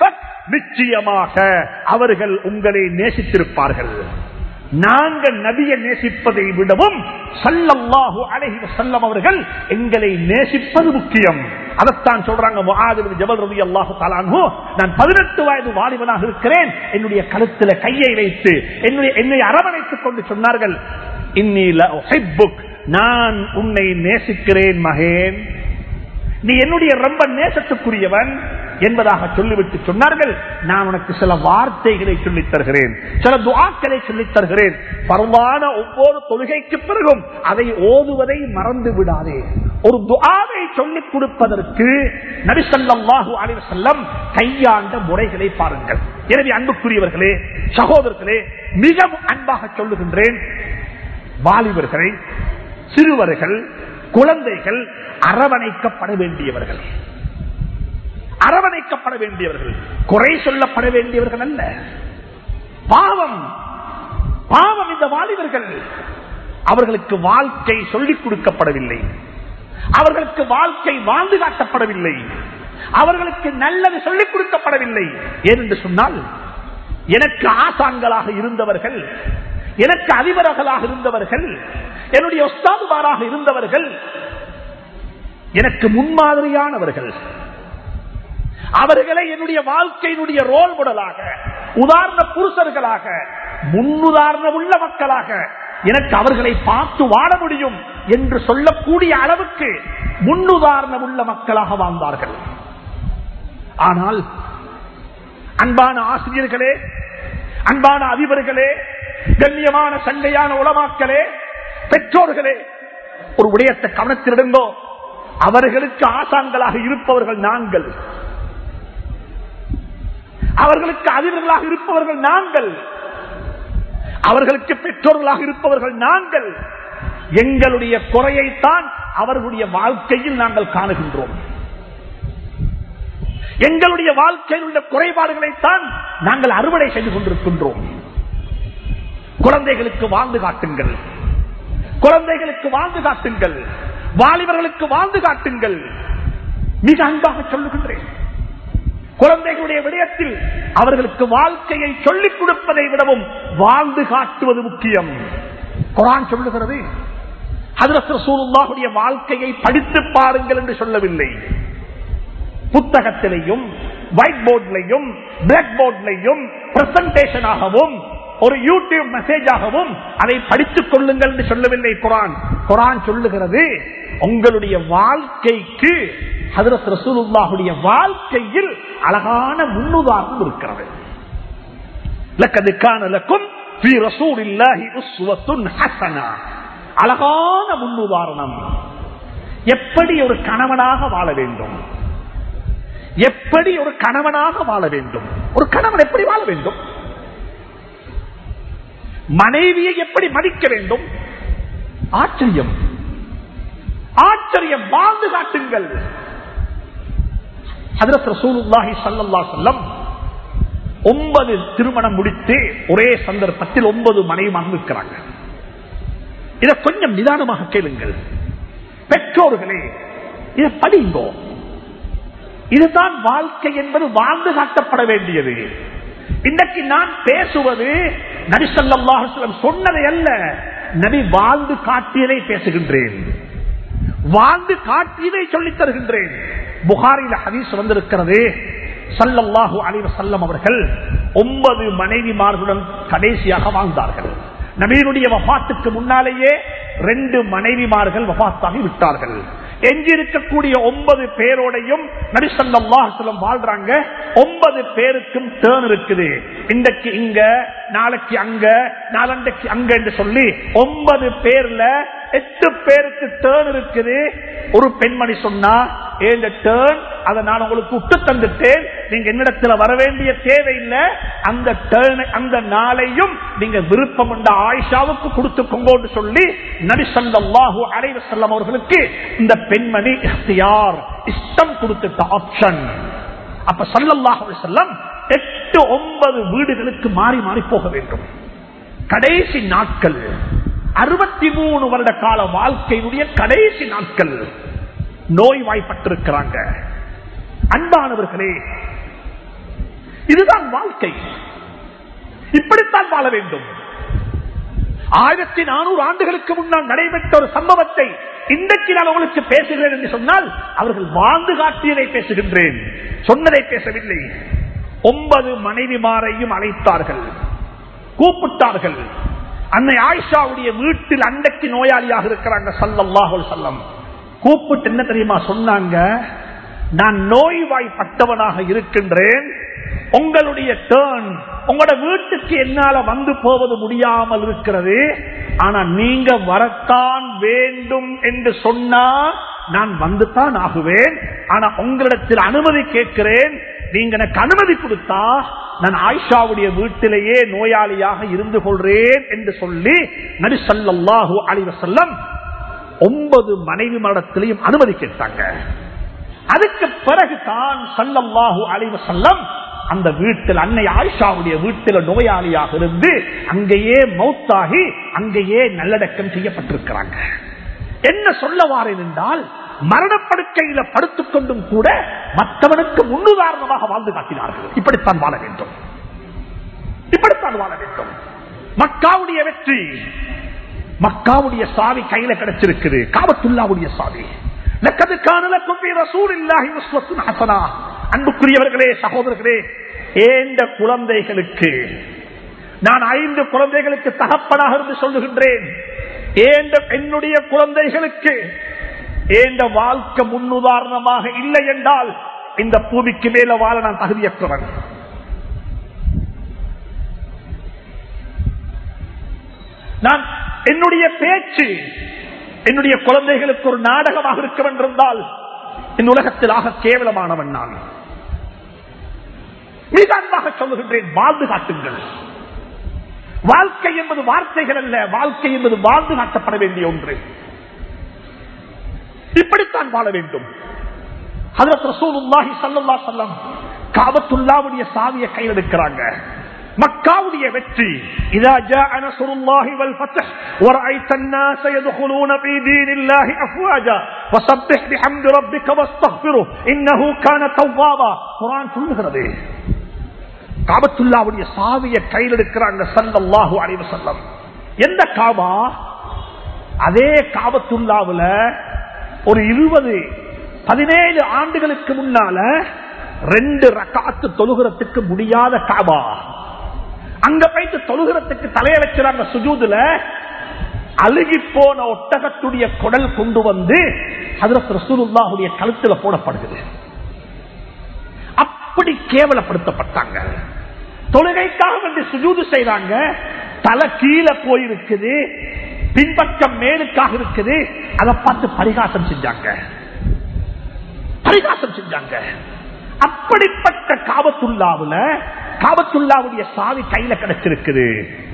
நிச்சயமாக அவர்கள் உங்களை நேசித்திருப்பார்கள் நாங்கள் நபியை நேசிப்பதை விடவும் சல்லல்லாஹு அலைஹி வஸல்லம் அவர்கள் எங்களை நேசிப்பது முக்கியம் அதைத்தான் சொல்றாங்க முஆது ஜபல் ரவி அல்லாஹு தலான்ஹு நான் பதினெட்டு வயது வாலிபனாக இருக்கிறேன் என்னுடைய கழுத்துல கையை வைத்து என்னுடைய என்னை அரவணைத்துக் கொண்டு சொன்னார்கள் இன்னில உஹிப்புக் நான் உன்னை நேசிக்கிறேன் மகேன் நீ என்னுடைய ரொம்ப நேசத்துக்குரியவன் என்பதாக சொல்லிவிட்டு சொன்னார்கள் நான் உனக்கு சில வார்த்தைகளை சொல்லித் தருகிறேன் சில துவாக்களை சொல்லித் தருகிறேன் பரவான ஒவ்வொரு தொழுகைக்கு பிறகும் அதை ஓதுவதை மறந்து விடாதே ஒரு துஆவை சொல்லிக் கொடுப்பதற்கு நபிசல்லாஹு அலைஹி வஸல்லம் கையாண்ட முறைகளை பாருங்கள் எனவே அன்புக்குரியவர்களே சகோதரர்களே மிக அன்பாக சொல்லுகின்றேன் வாலிபர்களை சிறுவர்கள் குழந்தைகள் அரவணைக்கப்பட வேண்டியவர்கள் அரவணைக்கப்பட வேண்டியவர்கள் குறை சொல்லப்பட வேண்டியவர்கள் அல்ல பாவம் பாவம் இந்த வாலிபர்கள் அவர்களுக்கு வாழ்க்கை சொல்லிக் கொடுக்கப்படவில்லை அவர்களுக்கு வாழ்க்கை வாழ்ந்து காட்டப்படவில்லை அவர்களுக்கு நல்லது சொல்லிக் கொடுக்கப்படவில்லை ஏனென்று சொன்னால் எனக்கு ஆசான்களாக இருந்தவர்கள் எனக்கு அதிபர்களாக இருந்தவர்கள் என்னுடைய ஒஸ்தாதுமாராக இருந்தவர்கள் எனக்கு முன்மாதிரியானவர்கள் அவர்களை என்னுடைய வாழ்க்கையினுடைய ரோல் மாடலாக உதாரண புருஷர்களாக முன்னுதாரண உள்ள மக்களாக எனக்கு அவர்களை பார்த்து வாழ முடியும் என்று சொல்லக்கூடிய அளவுக்கு முன்னுதாரணம் உள்ள மக்களாக வாழ்ந்தார்கள் ஆனால் அன்பான ஆசிரியர்களே அன்பான அதிபர்களே கண்ணியமான சண்டையான உளமாக்களே பெற்றோர்களே ஒரு விடயத்தை கவனத்திலிருந்தோ அவர்களுக்கு ஆசான்களாக இருப்பவர்கள் நாங்கள் அவர்களுக்கு அதிபர்களாக இருப்பவர்கள் நாங்கள் அவர்களுக்கு பெற்றோர்களாக இருப்பவர்கள் நாங்கள் எங்களுடைய குறையைத்தான் அவர்களுடைய வாழ்க்கையில் நாங்கள் காணுகின்றோம் எங்களுடைய வாழ்க்கையில் உள்ள குறைபாடுகளைத்தான் நாங்கள் அறுவடை செய்து கொண்டிருக்கின்றோம் குழந்தைகளுக்கு வாழ்ந்து காட்டுங்கள் குழந்தைகளுக்கு வாழ்ந்து காட்டுங்கள் வாலிபர்களுக்கு வாழ்ந்து காட்டுங்கள் மிக அன்பாக சொல்லுகின்றேன் குழந்தைகளுடைய விடயத்தில் அவர்களுக்கு வாழ்க்கையை சொல்லிக் கொடுப்பதை விடவும் வாழ்ந்து காட்டுவது முக்கியம் குரான் சொல்லுகிறது ஹதரசூலுடைய வாழ்க்கையை படித்து பாருங்கள் என்று சொல்லவில்லை புத்தகத்திலையும் ஒயிட் போர்டிலையும் பிளாக் போர்டிலையும் பிரசன்டேஷனாகவும் ஒரு யூடியூப் மெசேஜாகவும் அதை படித்துக் கொள்ளுங்கள் என்று சொல்லவில்லை குரான் குரான் சொல்லுகிறது உங்களுடைய வாழ்க்கைக்கு ஹதரத் ரசூலுல்லாஹுடைய வாழ்க்கையில் அழகான முன்னுதாரணம் இருக்கிறது அழகான முன்னுதாரணம் எப்படி ஒரு கணவனாக வாழ வேண்டும் எப்படி ஒரு கணவனாக வாழ வேண்டும் ஒரு கணவன் எப்படி வாழ வேண்டும் மனைவியை எப்படி மதிக்க வேண்டும் ஆச்சரியம் ஆச்சரியம் வாழ்ந்து காட்டுங்கள் ஒன்பது திருமணம் முடித்து ஒரே சந்தர்ப்பத்தில் ஒன்பது மனைவி இருக்கிறாங்க இதை கொஞ்சம் நிதானமாக கேளுங்கள் பெற்றோர்களே இதை படிங்கோ இதுதான் வாழ்க்கை என்பது வாழ்ந்து காட்டப்பட வேண்டியது இன்றைக்கு நான் பேசுவது நபிசல்லாஹலம் சொன்னதை அல்ல நபி வாழ்ந்து காட்டியதை பேசுகின்றேன் வாழ்ந்து காட்டியதை சொல்லித் தருகின்றேன் புகாரில ஹதீஸ் வந்திருக்கிறது சல்லல்லாஹு அலைவ செல்லம் அவர்கள் ஒன்பது மனைவிமார்களுடன் கடைசியாக வாழ்ந்தார்கள் நபீனுடைய வபாத்துக்கு முன்னாலேயே ரெண்டு மனைவிமார்கள் வபாத்தாகி விட்டார்கள் எஞ்சி இருக்கக்கூடிய ஒன்பது பேரோடையும் நரிசல்லாஹலம் வாழ்றாங்க ஒன்பது பேருக்கும் டேர்ன் இருக்குது இன்றைக்கு இங்க நாளைக்கு அங்க நாளண்டைக்கு அங்க என்று சொல்லி ஒன்பது பேர்ல எட்டு பேருக்கு டேர்ன் இருக்குது ஒரு பெண்மணி சொன்னா ஏந்த டேர்ன் அதை நான் உங்களுக்கு விட்டு தந்துட்டேன் நீங்க என்னிடத்துல வர வேண்டிய தேவையில்லை அந்த டேர்ன் அந்த நாளையும் நீங்க விருப்பம் என்ற ஆயிஷாவுக்கு கொடுத்துக்கோங்க சொல்லி நபிசல்லாஹு அலைவ செல்லம் அவர்களுக்கு இந்த பெண்மணி இஃப்தியார் இஷ்டம் கொடுத்துட்ட ஆப்ஷன் அப்ப சல்லல்லாஹு செல்லம் எட்டு ஒன்பது வீடுகளுக்கு மாறி மாறி போக வேண்டும் கடைசி நாட்கள் அறுபத்தி மூணு வருட கால வாழ்க்கையினுடைய கடைசி நாட்கள் நோய் வாய்ப்பட்டிருக்கிறாங்க அன்பானவர்களே இதுதான் வாழ்க்கை இப்படித்தான் வாழ வேண்டும் ஆயிரத்தி நானூறு ஆண்டுகளுக்கு முன்னால் நடைபெற்ற ஒரு சம்பவத்தை இன்றைக்கு நான் உங்களுக்கு பேசுகிறேன் என்று சொன்னால் அவர்கள் வாழ்ந்து காட்டியதை பேசுகின்றேன் சொன்னதை பேசவில்லை ஒன்பது மனைவிமாரையும் அழைத்தார்கள் கூப்பிட்டார்கள் அன்னை ஆயிஷாவுடைய வீட்டில் அண்டைக்கு நோயாளியாக இருக்கிறாங்க சல்லல்லாஹு செல்லம் கூப்பிட்டு என்ன தெரியுமா சொன்னாங்க நான் நோய்வாய்ப்பட்டவனாக இருக்கின்றேன் உங்களுடைய டேர்ன் உங்களோட வீட்டுக்கு என்னால வந்து போவது முடியாமல் இருக்கிறது ஆனா நீங்க வரத்தான் வேண்டும் என்று சொன்னா நான் வந்துதான் ஆகுவேன் ஆனா உங்களிடத்தில் அனுமதி கேட்கிறேன் நீங்க எனக்கு அனுமதி கொடுத்தா நான் ஆயிஷாவுடைய வீட்டிலேயே நோயாளியாக இருந்து கொள்றேன் என்று சொல்லி நபி ஸல்லல்லாஹு அலைஹி வஸல்லம் ஒன்பது மனைவி மடத்திலையும் அனுமதி கேட்டாங்க அதுக்கு பிறகுதான் சல்லல்லாஹு அலைஹி வஸல்லம் அந்த வீட்டில் அன்னை ஆயிஷாவுடைய வீட்டில் நோயாளியாக இருந்து அங்கேயே மௌத்தாகி அங்கேயே நல்லடக்கம் செய்யப்பட்டிருக்கிறாங்க என்ன சொல்ல வாரேன் என்றால் மரணப்படுக்கையில படுத்துக் கொண்டும் கூட மற்றவனுக்கு முன்னுதாரணமாக வாழ்ந்து காட்டினார்கள் இப்படித்தான் வாழ வேண்டும் இப்படித்தான் வாழ வேண்டும் மக்காவுடைய வெற்றி மக்காவுடைய சாவி கையில கிடைச்சிருக்குது காபத்துல்லாவுடைய சாவி லக்கது காணலக்கும் ஃபீ ரசூலில்லாஹி உஸ்வத்துன் ஹஸனா அன்புக்குரியவர்களே சகோதரர்களே ஏந்த குழந்தைகளுக்கு நான் ஐந்து குழந்தைகளுக்கு தகப்பனாக இருந்து சொல்லுகின்றேன் ஏந்த என்னுடைய குழந்தைகளுக்கு ஏந்த வாழ்க்கை முன்னுதாரணமாக இல்லை என்றால் இந்த பூமிக்கு மேல வாழ நான் தகுதியற்றவன் நான் என்னுடைய பேச்சு என்னுடைய குழந்தைகளுக்கு ஒரு நாடகமாக இருக்க வென்றிருந்தால் இந்த உலகத்தில் ஆக கேவலமானவன் நான் மிக அன்பாக சொல்லுகின்றேன் வாழ்ந்து காட்டுங்கள் வாழ்க்கை என்பது வார்த்தைகள் அல்ல வாழ்க்கை என்பது வாழ்ந்து காட்டப்பட வேண்டிய ஒன்று இப்படித்தான் வாழ வேண்டும் ஹதரத் ரசூலுல்லாஹி ஸல்லல்லாஹு அலைஹி வஸல்லம் காபத்துல்லாவுடைய சாவியை கையில் எடுக்கிறாங்க மக்காவுடைய வெற்றி இதா ஜாஅ நஸ்ருல்லாஹி வல் ஃபத்ஹ் ورأيت الناس يدخلون في دين الله أفواجا فسبح بحمد ربك واستغفره إنه كان توابا குர்ஆன் சொல்லுகிறது காபத்துல்லாவுடைய சாவியை கையில் எடுக்கிறாங்க ஸல்லல்லாஹு அலைஹி வஸல்லம் எந்த காபா அதே காபத்துல்லாவுல ஒரு இருபது பதினேழு ஆண்டுகளுக்கு முன்னால ரெண்டு ரக்காத்து தொழுகிறதுக்கு முடியாத காபா அங்க போயிட்டு தொழுகிறதுக்கு தலைய வச்சுறாங்க சுஜூதுல அழுகி போன ஒட்டகத்துடைய குடல் கொண்டு வந்து ஹதரத் ரசூலுல்லாஹுடைய கழுத்துல போடப்படுகிறது அப்படி கேவலப்படுத்தப்பட்டாங்க தொழுகைக்காக வேண்டி சுஜூது செய்றாங்க தலை கீழே போயிருக்குது பின்பக்கம் மேலுக்காக இருக்குது அதை பார்த்து பரிகாசம் செஞ்சாங்க பரிகாசம் செஞ்சாங்க அப்படிப்பட்ட காபத்துல்லாவுல காபத்துல்லாவுடைய சாவி கையில கிடைச்சிருக்குது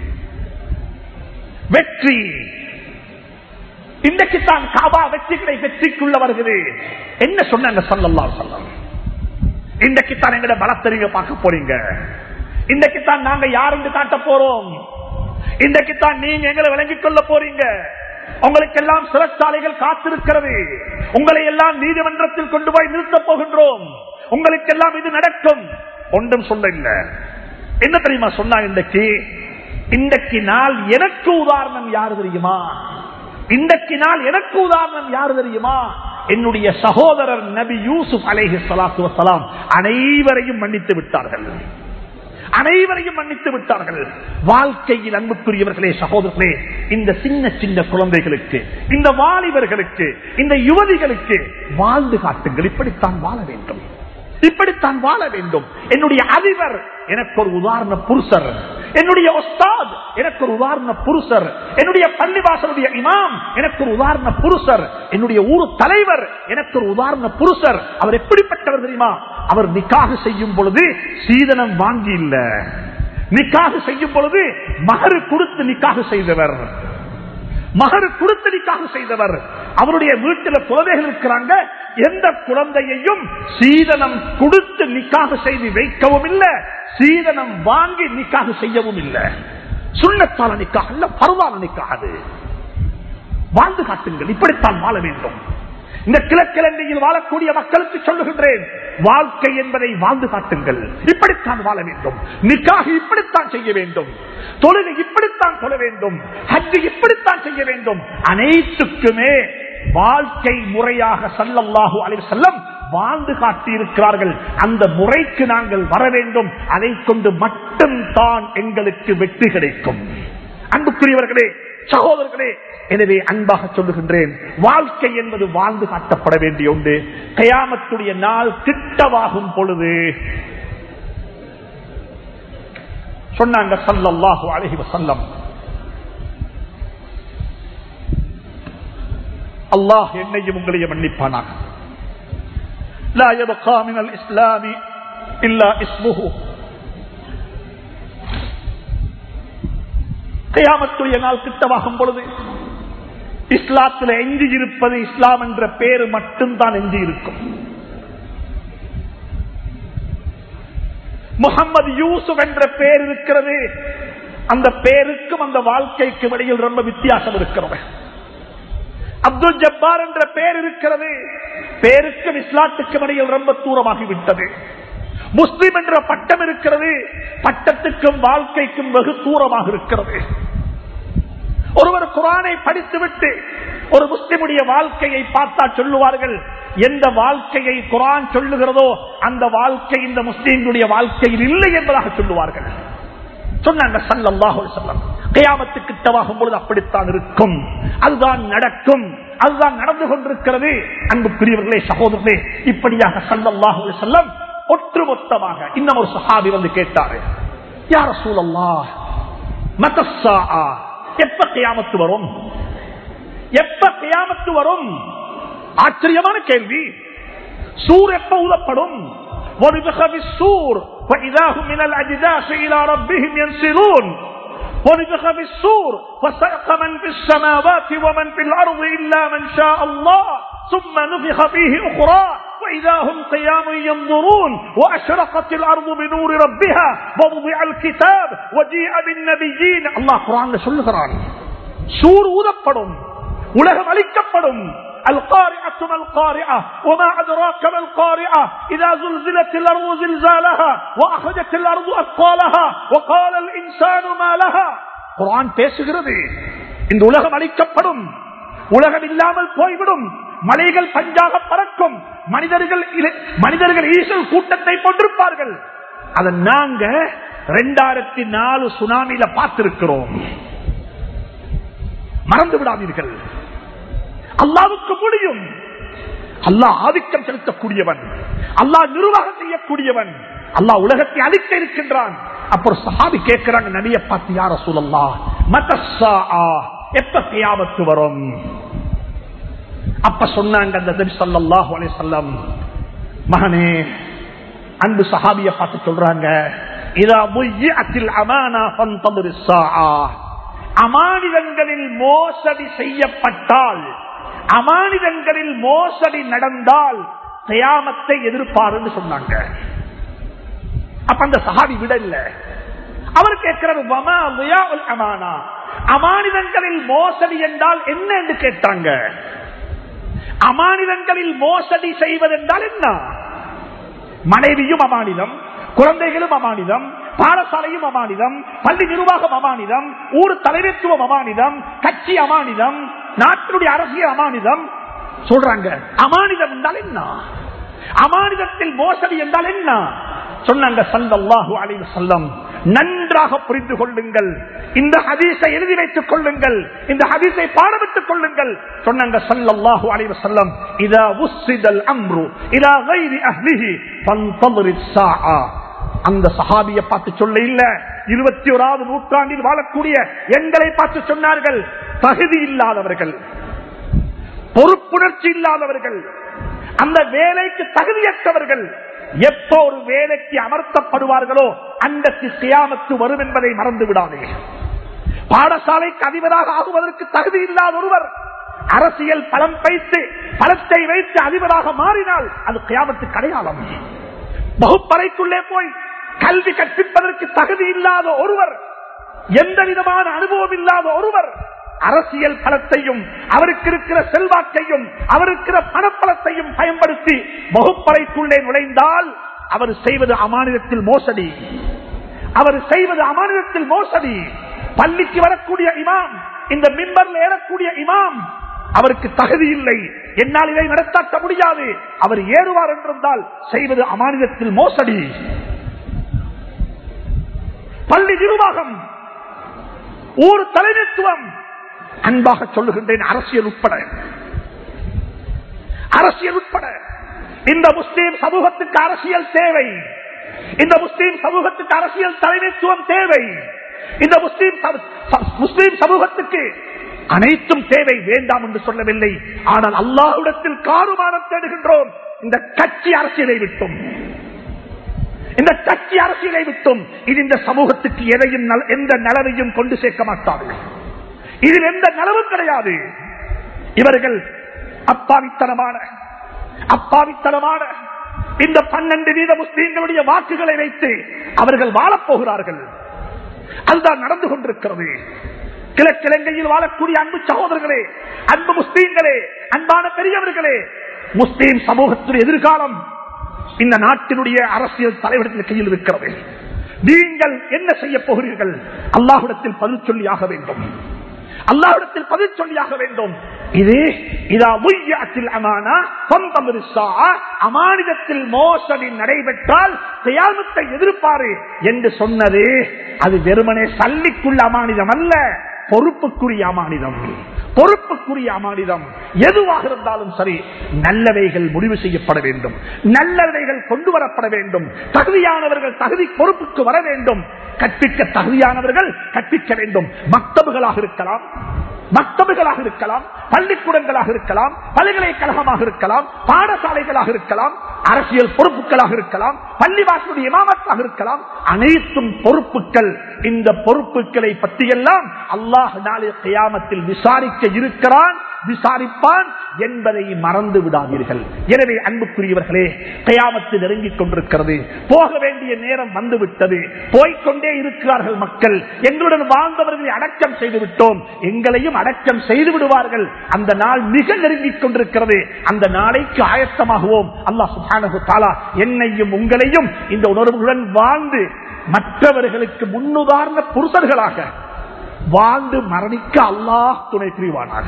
வெற்றி இன்றைக்கு தான் காபா வெற்றி கிடை வெற்றிக்குள்ள வருகிறது என்ன சொன்னாங்க சொல்லல்லா சொல்லம் இன்றைக்கு தான் எங்கட பலத்தறிங்க பார்க்க போறீங்க இன்றைக்கு தான் நாங்க யாருந்து காட்ட போறோம் இன்றைக்கு தான் நீங்க எங்களை விளங்கிக் கொள்ள போறீங்க உங்களுக்கு எல்லாம் சிறைச்சாலைகள் காத்திருக்கிறது உங்களை எல்லாம் நீதிமன்றத்தில் கொண்டு போய் நிறுத்தப் போகின்றோம் உங்களுக்கு எல்லாம் இது நடக்கும் ஒன்றும் சொல்ல இல்ல என்ன தெரியுமா சொன்னா இன்றைக்கு இன்றைக்கு நாள் எனக்கு உதாரணம் யாரு தெரியுமா இன்றைக்கு நாள் எனக்கு உதாரணம் யாரு தெரியுமா என்னுடைய சகோதரர் நபி யூசுப் அலேஹி சலாத்து வசலாம் அனைவரையும் மன்னித்து விட்டார்கள் அனைவரையும் மன்னித்து விட்டார்கள் வாழ்க்கையில் அன்புக்குரியவர்களே சகோதரர்களே இந்த சின்ன சின்ன குழந்தைகளுக்கு இந்த வாலிபர்களுக்கு இந்த யுவதிகளுக்கு வாழ்ந்து காட்டுங்கள் இப்படித்தான் வாழ வேண்டும் இப்படித்தான் வாழ வேண்டும் என்னுடைய அதிபர் எனக்கு ஒரு உதாரண புருஷர் என்னுடைய ஒஸ்தாத் எனக்கு ஒரு உதாரண புருஷர் என்னுடைய பள்ளிவாசனுடைய இமாம் எனக்கு ஒரு உதாரண புருஷர் என்னுடைய ஊர் தலைவர் எனக்கு ஒரு உதாரண புருஷர் அவர் எப்படிப்பட்டவர் தெரியுமா அவர் நிக்காக செய்யும் பொழுது சீதனம் வாங்கி இல்ல நிக்காக செய்யும் பொழுது மகரு கொடுத்து நிக்காக செய்தவர் மகரு கொடுத்து நிக்காக செய்தவர் அவருடைய வீட்டில் குழந்தைகள் இருக்கிறாங்க எந்த குழந்தையையும் சீதனம் கொடுத்து நிக்காக செய்து வைக்கவும் இல்லை சீதனம் வாங்கி நிக்காக செய்யவும் இல்லை சுண்ணத்தால நிக்காக இல்ல பரவான நிக்காது வாழ்ந்து காட்டுங்கள் இப்படித்தான் வாழ வேண்டும் இந்த கிழக்கிழந்தையில் வாழக்கூடிய மக்களுக்கு சொல்லுகின்றேன் வாழ்க்கை என்பதை வாழ்ந்து காட்டுங்கள் இப்படித்தான் வாழ வேண்டும் நிக்காக இப்படித்தான் செய்ய வேண்டும் தொழிலை இப்படித்தான் சொல்ல வேண்டும் ஹஜ்ஜு இப்படித்தான் செய்ய வேண்டும் அனைத்துக்குமே வாழ்க்கை முறையாக சல்லல்லாஹு அலைஹி செல்லம் வாழ்ந்து காட்டியிருக்கிறார்கள் அந்த முறைக்கு நாங்கள் வர வேண்டும் அதை கொண்டு மட்டும்தான் எங்களுக்கு வெற்றி கிடைக்கும் அன்புக்குரியவர்களே சகோதரர்களே எனவே அன்பாக சொல்லுகின்றேன் வாழ்க்கை என்பது வாழ்ந்து காட்டப்பட வேண்டிய ஒன்று கயாமத்துடைய நாள் திட்டமாகும் பொழுது சொன்னாங்க சல்லல்லாஹு அலைஹி வஸல்லம் அல்லாஹ் என்னையும் உங்களையும் மன்னிப்பானாக لا يبقى من الإسلام إلا اسمه கியாமத்துடைய நாள் திட்டமாகும் பொழுது இஸ்லாத்தில் எஞ்சி இருப்பது இஸ்லாம் என்ற பேரு மட்டும்தான் எஞ்சி இருக்கும் முகமது யூசுப் என்ற பேர் இருக்கிறது அந்த பேருக்கும் அந்த வாழ்க்கைக்கும் இடையில் ரொம்ப வித்தியாசம் இருக்கிறது அப்துல் ஜப்பார் என்ற பெயர் இருக்கிறது பேருக்கும் இஸ்லாத்துக்கும் இடையில் ரொம்ப தூரமாகிவிட்டது முஸ்லிம் என்ற பட்டம் இருக்கிறது பட்டத்துக்கும் வாழ்க்கைக்கும் வெகு தூரமாக இருக்கிறது ஒருவர் குரானை படித்துவிட்டு ஒரு முஸ்லிமுடைய வாழ்க்கையை பார்த்தா சொல்லுவார்கள் எந்த வாழ்க்கையை குரான் சொல்லுகிறதோ அந்த வாழ்க்கை இந்த முஸ்லீம்களுடைய வாழ்க்கையில் இல்லை என்பதாக சொல்லுவார்கள் சொன்னாங்க சல்லல்லாஹு அலைஹி வஸல்லம் கியாமத்து கிட்டவாகும் பொழுது அப்படித்தான் இருக்கும் அதுதான் நடக்கும் அதுதான் நடந்து கொண்டிருக்கிறது அன்புக்குரியவர்களே சகோதரர்களே இப்படியாக சல்லல்லாஹு அலைஹி வஸல்லம் ஒட்டுமொத்தமாக இன்னும் ஒரு சஹாபி வந்து கேட்டாரு யார சூழல்லா மதஸ்ஸா எப்ப கியாமத்து வரும் எப்ப கியாமத்து வரும் ஆச்சரியமான கேள்வி சூர் எப்ப ஊதப்படும் ونفخ في السور فإذا هم من الأجداث إلى ربهم ينسلون ونفخ في السور فسأق من في السماوات ومن في الأرض إلا من شاء الله ثم نفخ فيه أخرى وإذا هم قيام ينظرون وأشرقت الأرض بنور ربها ووضع الكتاب وجيء بالنبيين الله قرآن சொல்லுகிறான் சூர் ஊதப்படும் உலகம் அளிக்கப்படும் القارعة ما القارعة وما أدراك ما القارعة إذا زلزلت الأرض زلزالها وأخرجت الأرض أثقالها وقال الإنسان ما لها قرآن பேசுகிறது இந்த உலகம் அளிக்கப்படும் உலகம் இல்லாமல் போய்விடும் மலைகள் பஞ்சாக பறக்கும் மனிதர்கள் மனிதர்கள் ஈசல் கூட்டத்தை கொண்டிருப்பார்கள் அதை நாங்க ரெண்டாயிரத்தி நாலு சுனாமியில பார்த்திருக்கிறோம் மறந்து விடாதீர்கள் அல்லாவுக்கு முடியும் அல்லாஹ் ஆதிக்கம் செலுத்தக்கூடியவன் அல்லாஹ் நிர்வாகம் செய்யக்கூடியவன் அல்லாஹ் உலகத்தை அழிக்க இருக்கின்றான் அப்புறம் சஹாபி கேட்கிறாங்க நபிய பார்த்து யார சூழல்லா மதஸ்ஸா எப்ப கியாமத்து வரும் அப்ப சொன்னாங்க அந்த நபி ஸல்லல்லாஹு அலைஹி வஸல்லம் மகனே அன்பு சஹாபிய பார்த்து சொல்றாங்க இதா முய்யத்தில் அமானா ஃபந்ததிர் ஸாஆ அமானிதங்களில் மோசடி செய்யப்பட்டால் அமானிதங்களில் மோசடி நடந்தால் கயாமத்தை எதிர்ப்பாருன்னு சொன்னாங்க அப்ப அந்த சஹாபி விட இல்ல அவர் கேட்கிறார் அமானா அமானிதங்களில் மோசடி என்றால் என்ன என்று கேட்டாங்க அமானிதங்களில் மோசடி செய்வதென்றால் என்ன மனைவியும் அமானிதம் குழந்தைகளும் அமானிதம் பாடசாலையும் அமானிதம் பள்ளி நிர்வாகம் அமானிதம் ஊர் தலைமைத்துவம் அமானிதம் கட்சி அமானிதம் நாட்டினுடைய அரசியல் அமானிதம் சொல்றாங்க அமானிதம் என்றால் என்ன அமானிதத்தில் மோசடி என்றால் என்ன சொன்னாங்க சல்லல்லாஹு அலைஹி வஸல்லம் நன்றாக புரிந்து கொள்ளுங்கள் இந்த ஹதீஸை எழுதி வைத்துக் கொள்ளுங்கள் இந்த ஹதீஸை பாடமிட்டுக் கொள்ளுங்கள் சொன்னாங்க சல்லல்லாஹு அலைஹி வஸல்லம் இதா உஸ்ஸிதல் அம்ரு இலா கைரி அஹ்லிஹி ஃபன்தظرத் ஸாஆ அந்த சஹாபிய பார்த்து சொல்ல இல்ல இருபத்தி ஓராவது நூற்றாண்டில் வாழக்கூடிய எங்களை பார்த்து சொன்னார்கள் தகுதி இல்லாதவர்கள் பொறுப்புணர்ச்சி இல்லாதவர்கள் அந்த வேலைக்கு தகுதியற்றவர்கள் எப்போ ஒரு வேலைக்கு அமர்த்தப்படுவார்களோ அன்றைக்கு சியாமத்து வரும் என்பதை மறந்து விடாதே பாடசாலைக்கு அதிபராக ஆகுவதற்கு தகுதி இல்லாத ஒருவர் அரசியல் பலம் வைத்து பலத்தை வைத்து அதிபராக மாறினால் அது கியாமத்துக்கு அடையாளம் வகுப்பறைக்குள்ளே போய் கல்வி கற்பிப்பதற்கு தகுதி இல்லாத ஒருவர் எந்த விதமான அனுபவம் இல்லாத ஒருவர் அரசியல் பலத்தையும் அவருக்கு இருக்கிற செல்வாக்கையும் அவருக்கிற பணப்பலத்தையும் பயன்படுத்தி வகுப்பறைக்குள்ளே நுழைந்தால் அவர் செய்வது அமானிதத்தில் மோசடி அவர் செய்வது அமானிதத்தில் மோசடி பள்ளிக்கு வரக்கூடிய இமாம் இந்த மிம்பர்ல ஏறக்கூடிய இமாம் அவருக்கு தகுதி இல்லை என்னால் இதை நடத்தாட்ட முடியாது அவர் ஏறுவார் என்றிருந்தால் செய்வது அமானிதத்தில் மோசடி பள்ளி நிர்வாகம் ஊர் தலைமைத்துவம் அன்பாக சொல்லுகின்றேன் அரசியல் உட்பட அரசியல் உட்பட இந்த முஸ்லீம் சமூகத்துக்கு அரசியல் தேவை இந்த முஸ்லீம் சமூகத்துக்கு அரசியல் தலைமைத்துவம் தேவை இந்த முஸ்லீம் முஸ்லீம் சமூகத்துக்கு அனைத்தும் தேவை வேண்டாம் என்று சொல்லவில்லை ஆனால் அல்லாஹுடத்தில் காருமானம் தேடுகின்றோம் இந்த கட்சி அரசியலை விட்டும் இந்த கட்சி அரசியலை விட்டும் இது இந்த சமூகத்துக்கு எதையும் எந்த நலவையும் கொண்டு சேர்க்க மாட்டார்கள் இதில் எந்த நலவும் கிடையாது இவர்கள் அப்பாவித்தனமான அப்பாவித்தனமான இந்த பன்னெண்டு வீத முஸ்லீம்களுடைய வாக்குகளை வைத்து அவர்கள் வாழப்போகிறார்கள் அதுதான் நடந்து கொண்டிருக்கிறது கிழக்கிழங்கையில் வாழக்கூடிய அன்பு சகோதரர்களே அன்பு முஸ்லீம்களே அன்பான பெரியவர்களே முஸ்லீம் சமூகத்துடைய எதிர்காலம் இந்த நாட்டினுடைய அரசியல் தலைவர்கள் கையில் இருக்கிறது நீங்கள் என்ன செய்ய போகிறீர்கள் அல்லாஹுடத்தில் பதில் சொல்லியாக வேண்டும் அல்லாஹிடத்தில் பதில் சொல்லியாக வேண்டும் இது இதா முய்யாத்தில் அமானா சொந்தம் அமானிதத்தில் மோசடி நடைபெற்றால் தியாகத்தை எதிர்ப்பாரு என்று சொன்னது அது வெறுமனே சல்லிக்குள்ள அமானிதம் அல்ல பொறுப்புக்குரிய அமானிதம் பொறுப்புக்குரிய அமானிதம் எதுவாக இருந்தாலும் சரி நல்லவைகள் முடிவு செய்யப்பட வேண்டும் நல்லவைகள் கொண்டு வரப்பட வேண்டும் தகுதியானவர்கள் தகுதி பொறுப்புக்கு வர வேண்டும் கற்பிக்க தகுதியானவர்கள் கற்பிக்க வேண்டும் மக்தபுகளாக இருக்கலாம் மக்தபுகளாக இருக்கலாம் பள்ளிக்கூடங்களாக இருக்கலாம் பல்கலைக்கழகமாக இருக்கலாம் பாடசாலைகளாக இருக்கலாம் அரசியல் பொறுப்புகளாக இருக்கலாம் பள்ளிவாசனுடைய இமாமத்தாக இருக்கலாம் அனைத்தும் பொறுப்புகள் இந்த பொறுப்புகளை பற்றியெல்லாம் அல்லாஹ் நாளை கயாமத்தில் விசாரிக்க இருக்கிறான் விசாரிப்பான் என்பதை மறந்து விடாதீர்கள் எனவே அன்புக்குரியவர்களே கயாமத்து நெருங்கிக் கொண்டிருக்கிறது போக வேண்டிய நேரம் வந்துவிட்டது போய்கொண்டே இருக்கிறார்கள் மக்கள் எங்களுடன் வாழ்ந்தவர்களை அடக்கம் செய்து விட்டோம் எங்களையும் அடக்கம் செய்து விடுவார்கள் அந்த நாள் மிக நெருங்கிக் கொண்டிருக்கிறது அந்த நாளைக்கு ஆயத்தமாகுவோம் அல்லாஹ் சுப்ஹானஹு தஆலா என்னையும் உங்களையும் இந்த உணர்வுடன் வாழ்ந்து மற்றவர்களுக்கு முன்னுதாரண புருஷர்களாக வாழ்ந்து மரணிக்க அல்லாஹ் துணை புரிவானாக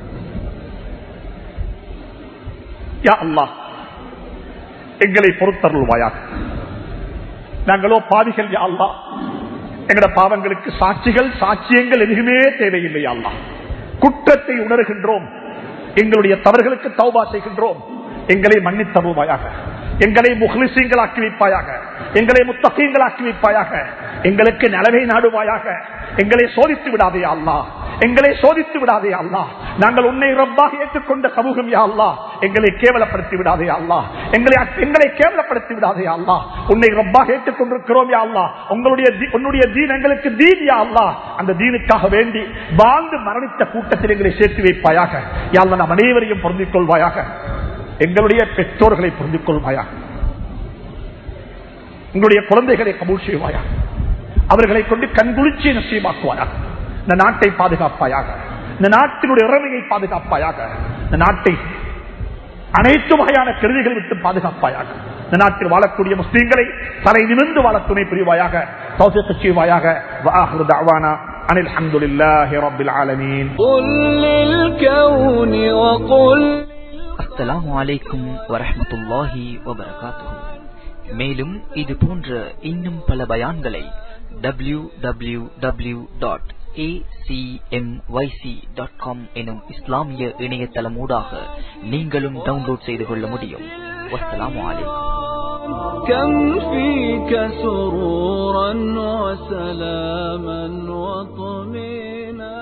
யா அல்லாஹ் எங்களை பொறுத்தருள்வாயாக நாங்களோ பாவிகள் யா அல்லாஹ் எங்கட பாவங்களுக்கு சாட்சிகள் சாட்சியங்கள் எதுவுமே தேவையில்லை யா அல்லாஹ் குற்றத்தை உணர்கின்றோம் எங்களுடைய தவறுகளுக்கு தௌபா செய்கின்றோம் எங்களை மன்னித்தருள்வாயாக எங்களை முகலிசீங்களாக்கி வைப்பாயாக எங்களை முத்தகீங்களாக்கி வைப்பாயாக எங்களுக்கு நலவை நாடுவாயாக எங்களை சோதித்து விடாதே அல்லா எங்களை சோதித்து விடாதே அல்லா நாங்கள் உன்னை ரப்பாக ஏற்றுக்கொண்ட சமூகம் யா அல்லா எங்களை கேவலப்படுத்தி விடாதே அல்லா எங்களை எங்களை கேவலப்படுத்தி விடாதே அல்லா உன்னை ரப்பாக ஏற்றுக்கொண்டிருக்கிறோம் யா அல்லா உங்களுடைய தீ- உன்னுடைய தீன் எங்களுக்கு தீன் யா அல்லா அந்த தீனுக்காக வேண்டி வாழ்ந்து மரணித்த கூட்டத்தில் எங்களை சேர்த்து வைப்பாயாக யா அல்லா நம் அனைவரையும் பொருந்திக் கொள்வாயாக எங்களுடைய பெற்றோர்களை புரிந்து கொள்வாயா உங்களுடைய குழந்தைகளை கபூல் செய்வாயா அவர்களை கொண்டு கண்குளிர்ச்சி நசீமாக்குவாயா இந்த நாட்டை பாதுகாப்பாயாக இந்த நாட்டினுடைய இறமையை பாதுகாப்பாயாக இந்த நாட்டை அனைத்து வகையான கருவிகள் விட்டு பாதுகாப்பாயாக இந்த நாட்டில் வாழக்கூடிய முஸ்லீம்களை தலை நிமிர்ந்து வாழ துணை புரிவாயாக தௌசியத்தை செய்வாயாக வாஹிரு தஅவானா அனில் அல்ஹம்துலில்லாஹி ரப்பில் ஆலமீன் قل للكون وقل அஸ்ஸலாமு அலைக்கும் வரஹ்மத்துல்லாஹி வபரகாத்துஹு மேலும் இது போன்ற இன்னும் பல பயான்களை டபிள்யூ டபிள்யூ டபிள்யூ டாட் எனும் இஸ்லாமிய இணையதளமூடாக நீங்களும் டவுன்லோட் செய்து கொள்ள முடியும் வஸ்ஸலாமு அலைக்கும் كم فيك سرورا وسلاما وطمينا